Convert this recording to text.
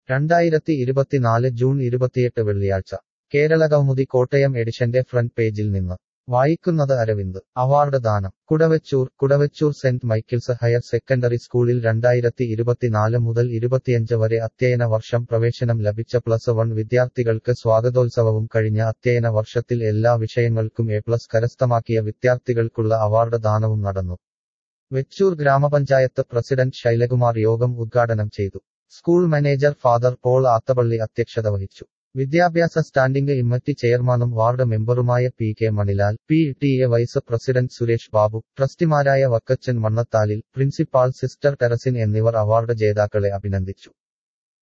രണ്ടായിരത്തി ഇരുപത്തിനാല് ജൂൺ ഇരുപത്തിയെട്ട് വെള്ളിയാഴ്ച കേരള കൗമുദി കോട്ടയം എഡിഷന്റെ ഫ്രണ്ട് പേജിൽ നിന്ന് വായിക്കുന്നത് അരവിന്ദ് അവാർഡ് ദാനം Kudavechoor Kudavechoor Saint Michael's higher secondary സ്കൂളിൽ രണ്ടായിരത്തി ഇരുപത്തിനാല് മുതൽ ഇരുപത്തിയഞ്ച് വരെ അധ്യയന വർഷം പ്രവേശനം ലഭിച്ച പ്ലസ് വൺ വിദ്യാർത്ഥികൾക്ക് സ്വാഗതോത്സവവും കഴിഞ്ഞ അധ്യയന വർഷത്തിൽ എല്ലാ വിഷയങ്ങൾക്കും എ പ്ലസ് കരസ്ഥമാക്കിയ വിദ്യാർത്ഥികൾക്കുള്ള അവാർഡ് ദാനവും നടന്നു വെച്ചൂർ ഗ്രാമപഞ്ചായത്ത് പ്രസിഡന്റ് ശൈലകുമാർ യോഗം ഉദ്ഘാടനം ചെയ്തു school manager father Paul Athappally അധ്യക്ഷത വഹിച്ചു വിദ്യാഭ്യാസ സ്റ്റാൻഡിംഗ് ഇമ്മറ്റി ചെയർമാനും വാർഡ് മെമ്പറുമായ P K Manilal P T A vice president Suresh Babu ട്രസ്റ്റിമാരായ Vakkachan Mannathalil principal sister Terasin എന്നിവർ അവാർഡ് ജേതാക്കളെ അഭിനന്ദിച്ചു